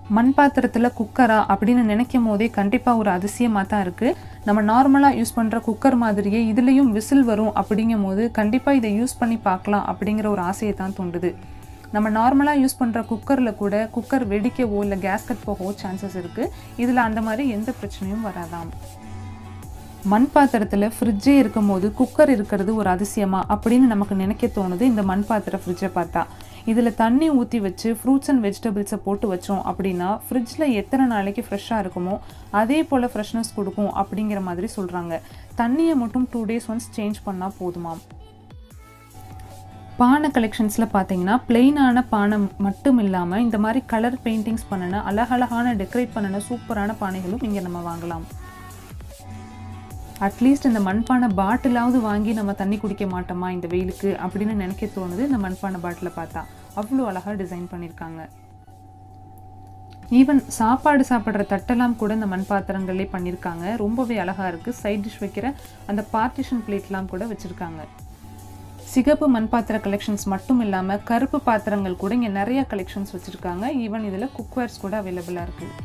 மண் பாத்திரத்தில் குக்கரா அப்படின்னு நினைக்கும் போதே கண்டிப்பாக ஒரு அதிசயமாக தான் இருக்குது நம்ம நார்மலாக யூஸ் பண்ணுற குக்கர் மாதிரியே இதுலேயும் விசில் வரும் அப்படிங்கும் போது கண்டிப்பாக இதை யூஸ் பண்ணி பார்க்கலாம் அப்படிங்கிற ஒரு ஆசையை தான் தோண்டுது நம்ம நார்மலாக யூஸ் பண்ணுற குக்கரில் கூட குக்கர் வெடிக்கவோ இல்லை கேஸ்கட் போகவோ சான்சஸ் இருக்குது இதில் அந்த மாதிரி எந்த பிரச்சனையும் வராதாம் மண் பாத்திரத்தில் ஃப்ரிட்ஜே இருக்கும் போது குக்கர் இருக்கிறது ஒரு அதிசயமா அப்படின்னு நமக்கு நினைக்க தோணுது இந்த மண் பாத்திர ஃப்ரிட்ஜை பார்த்தா இதில் தண்ணி ஊற்றி வச்சு ஃப்ரூட்ஸ் அண்ட் வெஜிடபிள்ஸை போட்டு வச்சோம் அப்படின்னா ஃப்ரிட்ஜில் எத்தனை நாளைக்கு ஃப்ரெஷ்ஷாக இருக்குமோ அதே போல் ஃப்ரெஷ்னஸ் கொடுக்கும் அப்படிங்கிற மாதிரி சொல்கிறாங்க தண்ணியை மட்டும் டூ டேஸ் ஒன்ஸ் சேஞ்ச் பண்ணால் போதுமாம் பானை கலெக்ஷன்ஸில் பார்த்தீங்கன்னா பிளெயினான பானை மட்டும் இல்லாமல் இந்த மாதிரி கலர் பெயிண்டிங்ஸ் பண்ணின அழகழகான டெக்கரேட் பண்ணின சூப்பரான பானைகளும் இங்கே நம்ம வாங்கலாம் அட்லீஸ்ட் இந்த மண்பானை பாட்டிலாவது வாங்கி நம்ம தண்ணி குடிக்க மாட்டோமா இந்த வெயிலுக்கு அப்படின்னு நினைக்க தோணுது இந்த மண்பானை பாட்டிலை பார்த்தா அவ்வளோ அழகாக டிசைன் பண்ணியிருக்காங்க ஈவன் சாப்பாடு சாப்பிட்ற தட்டெல்லாம் கூட இந்த மண் பாத்திரங்களே பண்ணியிருக்காங்க ரொம்பவே அழகாக இருக்குது சைட் டிஷ் வைக்கிற அந்த பார்ட்டிஷன் பிளேட்லாம் கூட வச்சுருக்காங்க சிகப்பு மண் பாத்திர கலெக்ஷன்ஸ் மட்டும் இல்லாமல் கருப்பு பாத்திரங்கள் கூட இங்கே நிறைய கலெக்ஷன்ஸ் வச்சுருக்காங்க ஈவன் இதில் குக்வேர்ஸ் கூட அவைலபிளாக இருக்குது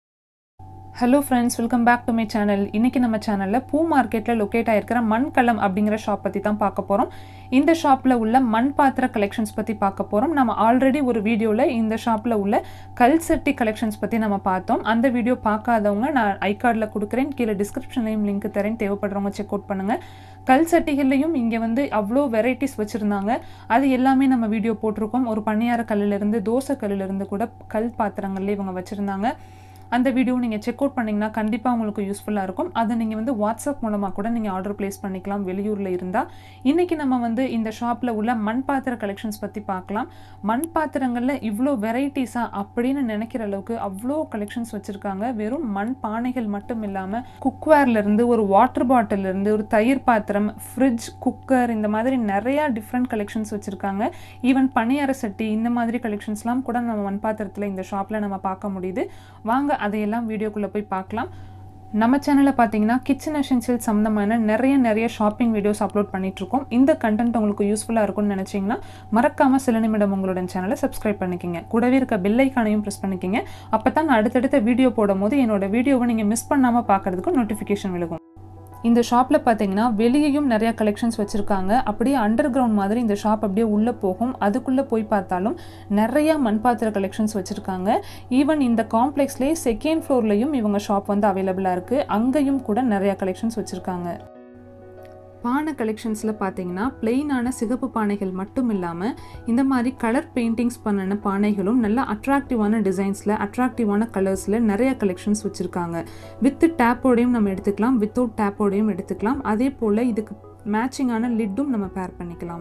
hello friends welcome back to my channel இன்றைக்கி நம்ம சேனலில் பூ மார்க்கெட்டில் லொக்கேட் ஆகிருக்கிற மண்கலம் அப்படிங்கிற ஷாப் பற்றி தான் பார்க்க போகிறோம் இந்த ஷாப்பில் உள்ள மண் பாத்திர கலெக்ஷன்ஸ் பற்றி பார்க்க போகிறோம் நம்ம ஆல்ரெடி ஒரு வீடியோவில் இந்த ஷாப்பில் உள்ள கல் சட்டி கலெக்ஷன்ஸ் பற்றி நம்ம பார்த்தோம் அந்த வீடியோ பார்க்காதவங்க நான் ஐ கார்டில் கொடுக்குறேன் கீழே டிஸ்கிரிப்ஷன்லையும் லிங்க் தரேன் தேவைப்படுறவங்க செக் அவுட் பண்ணுங்கள் கல் சட்டிகள்லையும் இங்கே வந்து அவ்வளோ வெரைட்டிஸ் வச்சுருந்தாங்க அது எல்லாமே நம்ம வீடியோ போட்டிருக்கோம் ஒரு பணியார கல்லிலிருந்து தோசை கல்லிலிருந்து கூட கல் பாத்திரங்கள்லேயே இவங்க வச்சுருந்தாங்க அந்த வீடியோ நீங்கள் செக் அவுட் பண்ணிங்கன்னா கண்டிப்பாக உங்களுக்கு யூஸ்ஃபுல்லாக இருக்கும் அதை நீங்கள் வந்து வாட்ஸ்அப் மூலமாக கூட நீங்கள் ஆர்டர் ப்ளேஸ் பண்ணிக்கலாம் வெளியூரில் இருந்தால் இன்றைக்கி நம்ம வந்து இந்த ஷாப்பில் உள்ள மண் பாத்திர கலெக்ஷன்ஸ் பற்றி பார்க்கலாம் மண் பாத்திரங்களில் இவ்வளோ வெரைட்டிஸாக அப்படின்னு நினைக்கிற அளவுக்கு அவ்வளோ கலெக்ஷன்ஸ் வச்சுருக்காங்க வெறும் மண் பானைகள் மட்டும் இல்லாமல் குக்வேர்லேருந்து ஒரு வாட்டர் பாட்டிலேருந்து ஒரு தயிர் பாத்திரம் ஃப்ரிட்ஜ் குக்கர் இந்த மாதிரி நிறையா டிஃப்ரெண்ட் கலெக்ஷன்ஸ் வச்சுருக்காங்க ஈவன் பணியார சட்டி இந்த மாதிரி கலெக்ஷன்ஸ்லாம் கூட நம்ம மண் பாத்திரத்தில் இந்த ஷாப்பில் நம்ம பார்க்க முடியுது வாங்க அதையெல்லாம் வீடியோக்குள்ளே போய் பார்க்கலாம் நம்ம சேனலில் பார்த்தீங்கன்னா கிச்சன் எசென்சியல் சம்மந்தமான நிறைய நிறைய ஷாப்பிங் வீடியோஸ் அப்லோட் பண்ணிகிட்ருக்கோம் இந்த கண்டென்ட் உங்களுக்கு யூஸ்ஃபுல்லாக இருக்கும்னு நினச்சிங்கன்னா மறக்காமல் சில நிமிடம் உங்களோட சேனலை சப்ஸ்கிரைப் பண்ணிக்கிங்க கூடவே இருக்க பெல் ஐக்கானையும் ப்ரெஸ் பண்ணிக்கிங்க அப்போ தான் நான் அடுத்தடுத்த வீடியோ போடும் போது என்னோட வீடியோவை நீங்கள் மிஸ் பண்ணாமல் பார்க்குறதுக்கு நோட்டிஃபிகேஷன் விழுகும் இந்த ஷாப்பில் பார்த்தீங்கன்னா வெளியேயும் நிறையா கலெக்ஷன்ஸ் வச்சுருக்காங்க அப்படியே அண்டர் கிரவுண்ட் மாதிரி இந்த ஷாப் அப்படியே உள்ளே போகும் அதுக்குள்ளே போய் பார்த்தாலும் நிறையா மண்பாத்திர கலெக்ஷன்ஸ் வச்சுருக்காங்க ஈவன் இந்த காம்ப்ளெக்ஸ்லேயே செகண்ட் ஃப்ளோர்லேயும் இவங்க ஷாப் வந்து அவைலபிளாக இருக்குது அங்கேயும் கூட நிறையா கலெக்ஷன்ஸ் வச்சுருக்காங்க பானை கலெக்ஷன்ஸில் பார்த்தீங்கன்னா பிளெயினான சிகப்பு பானைகள் மட்டும் இல்லாமல் இந்த மாதிரி கலர் பெயிண்டிங்ஸ் பண்ணின பானைகளும் நல்ல அட்ராக்டிவான டிசைன்ஸில் அட்ராக்டிவான கலர்ஸில் நிறைய கலெக்ஷன்ஸ் வச்சுருக்காங்க வித் டேப்போடையும் நம்ம எடுத்துக்கலாம் வித்தவுட் டேப்போடையும் எடுத்துக்கலாம் அதே போல் இதுக்கு மேட்சிங்கான லிட்டும் நம்ம பேர் பண்ணிக்கலாம்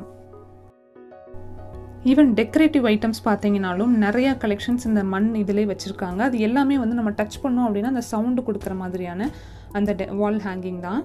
ஈவன் டெக்கரேட்டிவ் ஐட்டம்ஸ் பார்த்தீங்கனாலும் நிறையா கலெக்ஷன்ஸ் இந்த மண் இதிலே வச்சுருக்காங்க அது எல்லாமே வந்து நம்ம டச் பண்ணோம் அப்படின்னா அந்த சவுண்டு கொடுக்குற மாதிரியான அந்த வால் ஹேங்கிங் தான்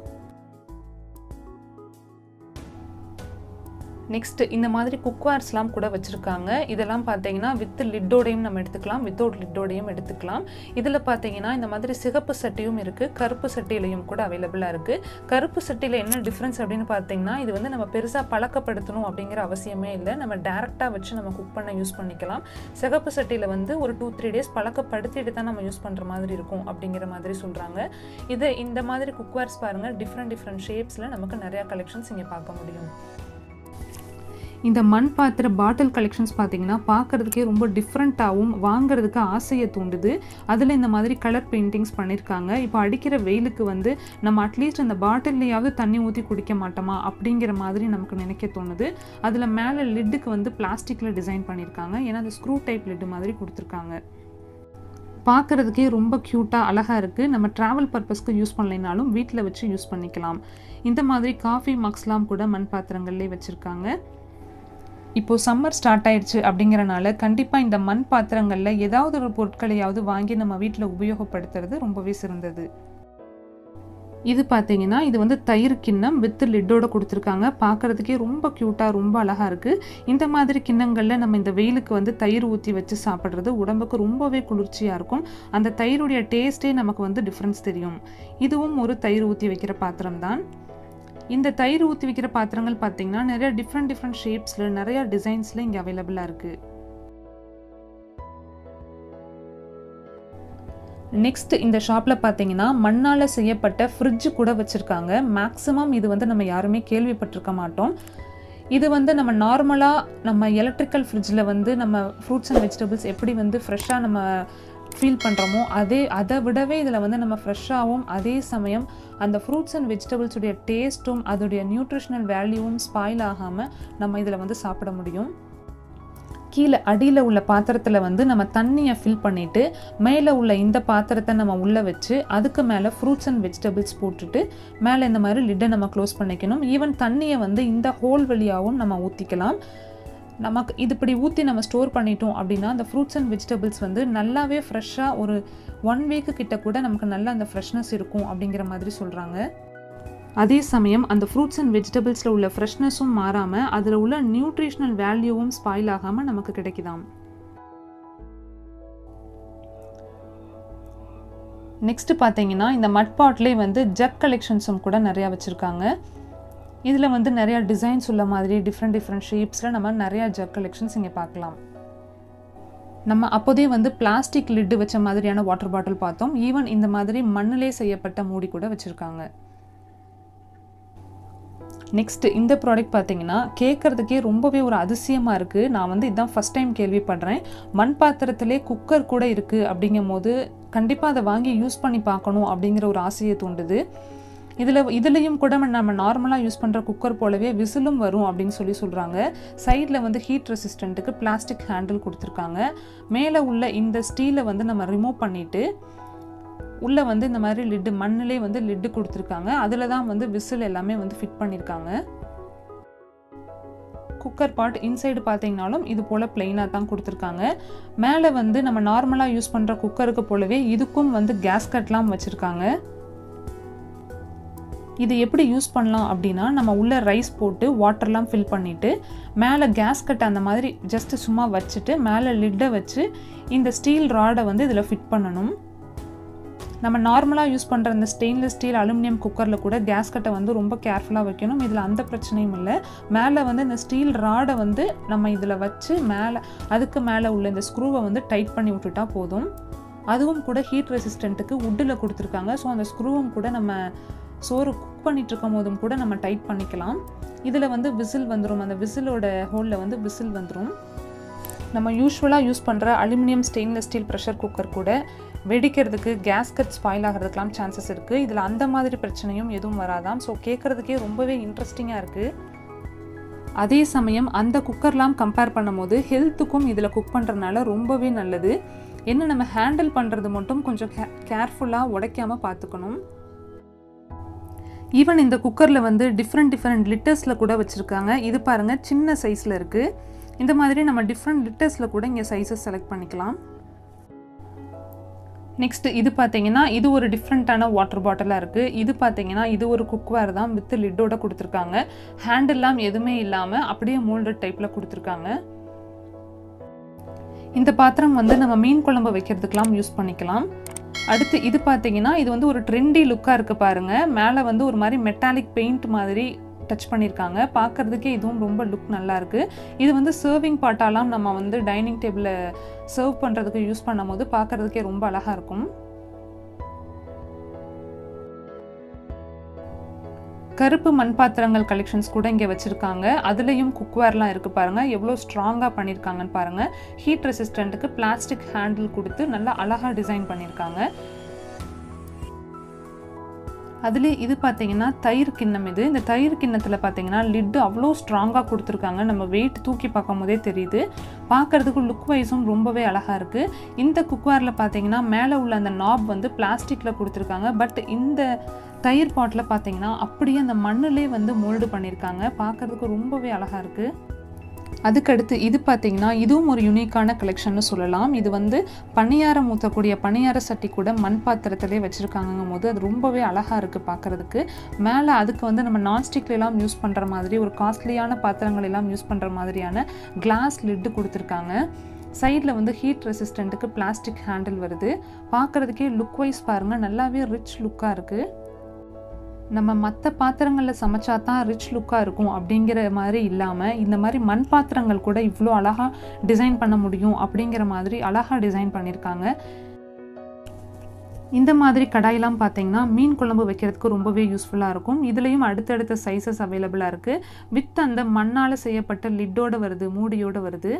நெக்ஸ்ட் இந்த மாதிரி குக்வேர்ஸ்லாம் கூட வச்சுருக்காங்க இதெல்லாம் பார்த்தீங்கன்னா வித் லிட்டோடையும் நம்ம எடுத்துக்கலாம் வித்தவுட் லிட்டோடையும் எடுத்துக்கலாம் இதில் பார்த்தீங்கன்னா இந்த மாதிரி சிகப்பு சட்டியும் இருக்குது கருப்பு சட்டியிலையும் கூட அவைலபிளாக இருக்குது கருப்பு சட்டியில் என்ன டிஃப்ரென்ஸ் அப்படின்னு பார்த்தீங்கன்னா இது வந்து நம்ம பெருசாக பழக்கப்படுத்தணும் அப்படிங்கிற அவசியமே இல்லை நம்ம டேரெக்டாக வச்சு நம்ம குக் பண்ண யூஸ் பண்ணிக்கலாம் சிகப்பு சட்டியில் வந்து ஒரு டூ த்ரீ டேஸ் பழக்கப்படுத்திட்டு தான் நம்ம யூஸ் பண்ணுற மாதிரி இருக்கும் அப்படிங்கிற மாதிரி சொல்கிறாங்க இது இந்த மாதிரி குக்வேர்ஸ் பாருங்கள் டிஃப்ரெண்ட் டிஃப்ரெண்ட் ஷேப்ஸில் நமக்கு நிறையா கலெக்ஷன்ஸ் இங்கே பார்க்க முடியும் இந்த மண் பாத்திர பாட்டில் கலெக்ஷன்ஸ் பார்த்தீங்கன்னா பார்க்குறதுக்கே ரொம்ப டிஃப்ரெண்ட்டாகவும் வாங்குறதுக்கு ஆசையை தூண்டுது அதில் இந்த மாதிரி கலர் பெயிண்டிங்ஸ் பண்ணியிருக்காங்க இப்போ அடிக்கிற வெயிலுக்கு வந்து நம்ம அட்லீஸ்ட் அந்த பாட்டில்லையாவது தண்ணி ஊற்றி குடிக்க மாட்டோமா அப்படிங்கிற மாதிரி நமக்கு நினைக்க தோணுது அதில் மேலே லிட்டுக்கு வந்து பிளாஸ்டிக்கில் டிசைன் பண்ணியிருக்காங்க ஏன்னா அந்த ஸ்க்ரூ டைப் லிட்டு மாதிரி கொடுத்துருக்காங்க பார்க்குறதுக்கே ரொம்ப க்யூட்டாக அழகாக இருக்குது நம்ம ட்ராவல் பர்பஸ்க்கு யூஸ் பண்ணலைனாலும் வீட்டில் வச்சு யூஸ் பண்ணிக்கலாம் இந்த மாதிரி காஃபி மக்ஸ்லாம் கூட மண் பாத்திரங்கள்லேயே வச்சுருக்காங்க இப்போது சம்மர் ஸ்டார்ட் ஆயிடுச்சு அப்படிங்கிறனால கண்டிப்பாக இந்த மண் பாத்திரங்களில் ஏதாவது ஒரு பொருட்களையாவது வாங்கி நம்ம வீட்டில் உபயோகப்படுத்துறது ரொம்பவே சிறந்தது இது பார்த்தீங்கன்னா இது வந்து தயிர் கிண்ணம் வித் லிட்டோட கொடுத்துருக்காங்க பார்க்குறதுக்கே ரொம்ப க்யூட்டாக ரொம்ப அழகாக இருக்குது இந்த மாதிரி கிண்ணங்களில் நம்ம இந்த வெயிலுக்கு வந்து தயிர் ஊற்றி வச்சு சாப்பிட்றது உடம்புக்கு ரொம்பவே குளிர்ச்சியாக இருக்கும் அந்த தயிருடைய டேஸ்ட்டே நமக்கு வந்து டிஃப்ரென்ஸ் தெரியும் இதுவும் ஒரு தயிர் ஊற்றி வைக்கிற பாத்திரம் தான் இந்த தயிர் ஊற்றி வைக்கிற பாத்திரங்கள் பார்த்தீங்கன்னா நிறைய டிஃப்ரெண்ட் டிஃப்ரெண்ட் ஷேப்ஸில் நிறைய டிசைன்ஸில் இங்கே அவைலபிளாக இருக்குது நெக்ஸ்ட் இந்த ஷாப்பில் பார்த்தீங்கன்னா மண்ணால் செய்யப்பட்ட ஃப்ரிட்ஜ் கூட வச்சுருக்காங்க மேக்ஸிமம் இது வந்து நம்ம யாருமே கேள்விப்பட்டிருக்க மாட்டோம் இது வந்து நம்ம நார்மலாக நம்ம எலக்ட்ரிக்கல் ஃப்ரிட்ஜில் வந்து நம்ம ஃப்ரூட்ஸ் அண்ட் வெஜிடபிள்ஸ் எப்படி வந்து ஃப்ரெஷ்ஷாக நம்ம ஃபீல் பண்ணுறோமோ அதே அதை விடவே இதில் வந்து நம்ம ஃப்ரெஷ்ஷாகவும் அதே சமயம் அந்த ஃப்ரூட்ஸ் அண்ட் வெஜிடபிள்ஸுடைய டேஸ்ட்டும் அதோடைய நியூட்ரிஷனல் வேல்யூவும் ஸ்பாயில் ஆகாமல் நம்ம இதில் வந்து சாப்பிட முடியும் கீழே அடியில் உள்ள பாத்திரத்தில் வந்து நம்ம தண்ணியை ஃபில் பண்ணிவிட்டு மேலே உள்ள இந்த பாத்திரத்தை நம்ம உள்ளே வச்சு அதுக்கு மேலே ஃப்ரூட்ஸ் அண்ட் வெஜிடபிள்ஸ் போட்டுட்டு மேலே இந்த மாதிரி லிட்டை நம்ம க்ளோஸ் பண்ணிக்கணும் ஈவன் தண்ணியை வந்து இந்த ஹோல் வழியாகவும் நம்ம ஊற்றிக்கலாம் நமக்கு இது இப்படி ஊற்றி நம்ம ஸ்டோர் பண்ணிட்டோம் அப்படின்னா அந்த ஃப்ரூட்ஸ் அண்ட் வெஜிடபிள்ஸ் வந்து நல்லாவே ஃப்ரெஷ்ஷாக ஒரு ஒன் வீக்கு கிட்ட கூட நமக்கு நல்ல அந்த ஃப்ரெஷ்னஸ் இருக்கும் அப்படிங்கிற மாதிரி சொல்கிறாங்க அதே சமயம் அந்த ஃப்ரூட்ஸ் அண்ட் வெஜிடபிள்ஸில் உள்ள ஃப்ரெஷ்னஸும் மாறாமல் அதில் உள்ள நியூட்ரிஷனல் வேல்யூவும் ஸ்பாயில் ஆகாமல் நமக்கு கிடைக்குதாம் நெக்ஸ்ட்டு பார்த்தீங்கன்னா இந்த மட் பாட்லேயே வந்து ஜக் கலெக்ஷன்ஸும் கூட நிறையா வச்சுருக்காங்க இதில் வந்து நிறையா டிசைன்ஸ் உள்ள மாதிரி டிஃப்ரெண்ட் டிஃப்ரெண்ட் ஷேப்ஸில் நம்ம நிறையா ஜக் கலெக்ஷன்ஸ் இங்கே பார்க்கலாம் நம்ம அப்போதே வந்து பிளாஸ்டிக் லிட்டு வச்ச மாதிரியான வாட்டர் பாட்டில் பார்த்தோம் ஈவன் இந்த மாதிரி மண்ணிலே செய்யப்பட்ட மூடி கூட வச்சுருக்காங்க நெக்ஸ்ட் இந்த ப்ராடக்ட் பார்த்தீங்கன்னா கேட்குறதுக்கே ரொம்பவே ஒரு அதிசயமாக இருக்குது நான் வந்து இதுதான் ஃபஸ்ட் டைம் கேள்விப்படுறேன் மண் பாத்திரத்திலே குக்கர் கூட இருக்குது அப்படிங்கும் போது கண்டிப்பாக அதை வாங்கி யூஸ் பண்ணி பார்க்கணும் அப்படிங்கிற ஒரு ஆசையை தூண்டுது இதில் இதுலேயும் கூட நம்ம நார்மலாக யூஸ் பண்ணுற குக்கர் போலவே விசிலும் வரும் அப்படின்னு சொல்லி சொல்கிறாங்க சைடில் வந்து ஹீட் ரெசிஸ்டண்ட்டுக்கு பிளாஸ்டிக் ஹேண்டில் கொடுத்துருக்காங்க மேலே உள்ள இந்த ஸ்டீலை வந்து நம்ம ரிமூவ் பண்ணிவிட்டு உள்ளே வந்து இந்த மாதிரி லிட்டு மண்ணிலே வந்து லிட்டு கொடுத்துருக்காங்க அதில் தான் வந்து விசில் எல்லாமே வந்து ஃபிட் பண்ணியிருக்காங்க குக்கர் பாட் இன்சைடு பார்த்தீங்கனாலும் இது போல் பிளெயினாக தான் கொடுத்துருக்காங்க மேலே வந்து நம்ம நார்மலாக யூஸ் பண்ணுற குக்கருக்கு போலவே இதுக்கும் வந்து கேஸ் கட்லாம் வச்சுருக்காங்க இது எப்படி யூஸ் பண்ணலாம் அப்படின்னா நம்ம உள்ளே ரைஸ் போட்டு வாட்டர்லாம் ஃபில் பண்ணிவிட்டு மேலே கேஸ் கட் அந்த மாதிரி ஜஸ்ட்டு சும்மா வச்சுட்டு மேலே லிட்டை வச்சு இந்த ஸ்டீல் ராடை வந்து இதில் ஃபிட் பண்ணணும் நம்ம நார்மலாக யூஸ் பண்ணுற இந்த ஸ்டெயின்லெஸ் ஸ்டீல் அலுமினியம் குக்கரில் கூட கேஸ் கட்டை வந்து ரொம்ப கேர்ஃபுல்லாக வைக்கணும் இதில் அந்த பிரச்சனையும் இல்லை மேலே வந்து இந்த ஸ்டீல் ராடை வந்து நம்ம இதில் வச்சு மேலே அதுக்கு மேலே உள்ள இந்த ஸ்க்ரூவை வந்து டைட் பண்ணி விட்டுட்டா போதும் அதுவும் கூட ஹீட் ரெசிஸ்டண்ட்டுக்கு உட்டில் கொடுத்துருக்காங்க ஸோ அந்த ஸ்க்ரூவும் கூட நம்ம சோறு குக் பண்ணிட்டு இருக்கும் போதும் கூட நம்ம டைட் பண்ணிக்கலாம் இதில் வந்து விசில் வந்துடும் அந்த விசிலோட ஹோலில் வந்து விசில் வந்துடும் நம்ம யூஸ்வலாக யூஸ் பண்ணுற aluminium stainless steel pressure cooker கூட வெடிக்கிறதுக்கு கேஸ்கட் ஸ்பாயில் ஆகிறதுக்கெலாம் சான்சஸ் இருக்குது இதில் அந்த மாதிரி பிரச்சனையும் எதுவும் வராதாம் ஸோ கேட்குறதுக்கே ரொம்பவே இன்ட்ரெஸ்டிங்காக இருக்குது அதே சமயம் அந்த குக்கர்லாம் கம்பேர் பண்ணும்போது ஹெல்த்துக்கும் இதில் குக் பண்ணுறதுனால ரொம்பவே நல்லது என்ன நம்ம ஹேண்டில் பண்ணுறது மட்டும் கொஞ்சம் கே கேர்ஃபுல்லாக உடைக்காமல் பார்த்துக்கணும் ஈவன் இந்த குக்கரில் வந்து டிஃப்ரெண்ட் டிஃப்ரெண்ட் லிட்டர்ஸில் கூட வச்சுருக்காங்க இது பாருங்கள் சின்ன சைஸில் இருக்குது இந்த மாதிரி நம்ம டிஃப்ரெண்ட் லிட்டர்ஸில் கூட இங்கே சைஸஸ் செலக்ட் பண்ணிக்கலாம் நெக்ஸ்ட் இது பார்த்தீங்கன்னா இது ஒரு டிஃப்ரெண்ட்டான வாட்டர் பாட்டிலாக இருக்குது இது பார்த்தீங்கன்னா இது ஒரு குக்வேர் தான் வித் லிட்டோட கொடுத்துருக்காங்க ஹேண்டெல்லாம் எதுவுமே இல்லாமல் அப்படியே மோல்டட் டைப்பில் கொடுத்துருக்காங்க இந்த பாத்திரம் வந்து நம்ம மீன் குழம்பு வைக்கிறதுக்கெலாம் யூஸ் பண்ணிக்கலாம் அடுத்து இது பார்த்தீங்கன்னா இது வந்து ஒரு ட்ரெண்டி லுக்காக இருக்குது பாருங்கள் மேலே வந்து ஒரு மாதிரி மெட்டாலிக் பெயிண்ட் மாதிரி டச் பண்ணியிருக்காங்க பார்க்குறதுக்கே இதுவும் ரொம்ப லுக் நல்லா இருக்குது இது வந்து சர்விங் பாட்டாலாம் நம்ம வந்து டைனிங் டேபிளில் சர்வ் பண்ணுறதுக்கு யூஸ் பண்ணும்போது பார்க்குறதுக்கே ரொம்ப அழகாக இருக்கும் கருப்பு மண் பாத்திரங்கள் கலெக்ஷன்ஸ் கூட இங்கே வச்சுருக்காங்க அதுலேயும் குக்வேர்லாம் இருக்குது பாருங்கள் எவ்வளோ ஸ்ட்ராங்காக பண்ணியிருக்காங்கன்னு பாருங்கள் ஹீட் ரெசிஸ்டண்ட்டுக்கு பிளாஸ்டிக் ஹேண்டில் கொடுத்து நல்லா அழகாக டிசைன் பண்ணியிருக்காங்க அதுலேயே இது பார்த்தீங்கன்னா தயிர் கிண்ணம் இது இந்த தயிர் கிண்ணத்தில் பார்த்தீங்கன்னா லிட்டு அவ்வளோ ஸ்ட்ராங்காக கொடுத்துருக்காங்க நம்ம வெயிட் தூக்கி பார்க்கும் போதே தெரியுது பார்க்குறதுக்கு லுக் வைஸும் ரொம்பவே அழகாக இருக்குது இந்த குக்வேரில் பார்த்தீங்கன்னா மேலே உள்ள அந்த நாப் வந்து பிளாஸ்டிக்கில் கொடுத்துருக்காங்க பட் இந்த தயிர் பாட்டில் பார்த்தீங்கன்னா அப்படியே அந்த மண்ணிலே வந்து மோல்டு பண்ணியிருக்காங்க பார்க்குறதுக்கு ரொம்பவே அழகாக இருக்குது அதுக்கடுத்து இது பார்த்தீங்கன்னா இதுவும் ஒரு யூனிக்கான கலெக்ஷன்னு சொல்லலாம் இது வந்து பணியாரம் ஊற்றக்கூடிய பணியார சட்டி கூட மண் பாத்திரத்திலே வச்சுருக்காங்கும் போது அது ரொம்பவே அழகாக இருக்குது பார்க்குறதுக்கு மேலே அதுக்கு வந்து நம்ம நான்ஸ்டிக்லாம் யூஸ் பண்ணுற மாதிரி ஒரு காஸ்ட்லியான பாத்திரங்கள் எல்லாம் யூஸ் பண்ணுற மாதிரியான கிளாஸ் லிட்டு கொடுத்துருக்காங்க சைடில் வந்து ஹீட் ரெசிஸ்டண்ட்டுக்கு பிளாஸ்டிக் ஹேண்டில் வருது பார்க்குறதுக்கே லுக் வைஸ் பாருங்கள் நல்லாவே ரிச் லுக்காக இருக்குது நம்ம மற்ற பாத்திரங்களில் சமைச்சா தான் ரிச் லுக்காக இருக்கும் அப்படிங்கிற மாதிரி இல்லாமல் இந்த மாதிரி மண் பாத்திரங்கள் கூட இவ்வளோ அழகாக டிசைன் பண்ண முடியும் அப்படிங்கிற மாதிரி அழகாக டிசைன் பண்ணியிருக்காங்க இந்த மாதிரி கடாயெல்லாம் பார்த்தீங்கன்னா மீன் குழம்பு வைக்கிறதுக்கு ரொம்பவே யூஸ்ஃபுல்லாக இருக்கும் இதுலேயும் அடுத்தடுத்த சைஸஸ் அவைலபிளாக இருக்குது வித் அந்த மண்ணால் செய்யப்பட்ட லிட்டோட வருது மூடியோட வருது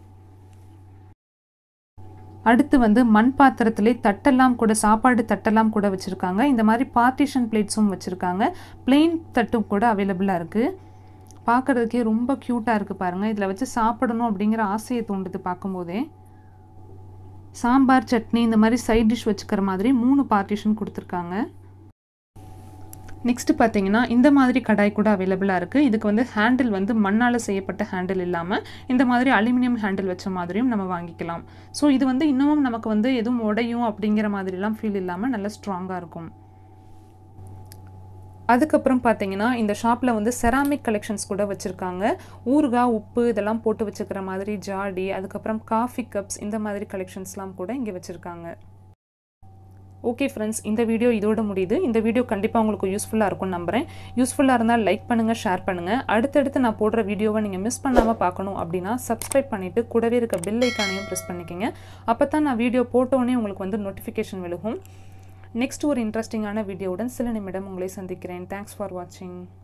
அடுத்து வந்து மண் பாத்திரத்திலே தட்டெல்லாம் கூட சாப்பாடு தட்டெல்லாம் கூட வச்சுருக்காங்க இந்த மாதிரி பார்ட்டிஷன் பிளேட்ஸும் வச்சுருக்காங்க பிளெயின் தட்டும் கூட அவைலபிளாக இருக்குது பார்க்குறதுக்கே ரொம்ப க்யூட்டாக இருக்குது பாருங்கள் இதில் வச்சு சாப்பிடணும் அப்படிங்கிற ஆசையை தூண்டுது பார்க்கும்போதே சாம்பார் சட்னி இந்த மாதிரி சைட் டிஷ் வச்சுக்கிற மாதிரி மூணு பார்ட்டிஷன் கொடுத்துருக்காங்க நெக்ஸ்ட்டு பார்த்தீங்கன்னா இந்த மாதிரி கடாய் கூட அவைலபிளாக இருக்குது இதுக்கு வந்து ஹேண்டில் வந்து மண்ணால் செய்யப்பட்ட ஹேண்டில் இல்லாமல் இந்த மாதிரி அலுமினியம் ஹேண்டில் வச்ச மாதிரியும் நம்ம வாங்கிக்கலாம் ஸோ இது வந்து இன்னமும் நமக்கு வந்து எதுவும் உடையும் அப்படிங்கிற மாதிரிலாம் ஃபீல் இல்லாமல் நல்லா ஸ்ட்ராங்காக இருக்கும் அதுக்கப்புறம் பார்த்தீங்கன்னா இந்த ஷாப்பில் வந்து செராமிக் கலெக்ஷன்ஸ் கூட வச்சுருக்காங்க ஊறுகாய் உப்பு இதெல்லாம் போட்டு வச்சுக்கிற மாதிரி ஜாடி அதுக்கப்புறம் காஃபி கப்ஸ் இந்த மாதிரி கலெக்ஷன்ஸ்லாம் கூட இங்கே வச்சுருக்காங்க ஓகே ஃப்ரெண்ட்ஸ் இந்த வீடியோ இதோட முடியுது இந்த வீடியோ கண்டிப்பாக உங்களுக்கு யூஸ்ஃபுல்லாக இருக்கும்னு நம்புகிறேன் யூஸ்ஃபுல்லாக இருந்தால் லைக் பண்ணுங்கள் ஷேர் பண்ணுங்கள் அடுத்தடுத்து நான் போடுற வீடியோவை நீங்கள் மிஸ் பண்ணாமல் பார்க்கணும் அப்படின்னா சப்ஸ்கிரைப் பண்ணிவிட்டு கூடவே இருக்க பெல் ஐக்கானையும் ப்ரெஸ் பண்ணிக்கோங்க அப்போ தான் நான் வீடியோ போட்டோன்னே உங்களுக்கு வந்து நோட்டிஃபிகேஷன் விழுகும் நெக்ஸ்ட் ஒரு இன்ட்ரெஸ்டிங்கான வீடியோவுடன் சில நிமிடம் உங்களை சந்திக்கிறேன் தேங்க்ஸ் ஃபார் வாட்சிங்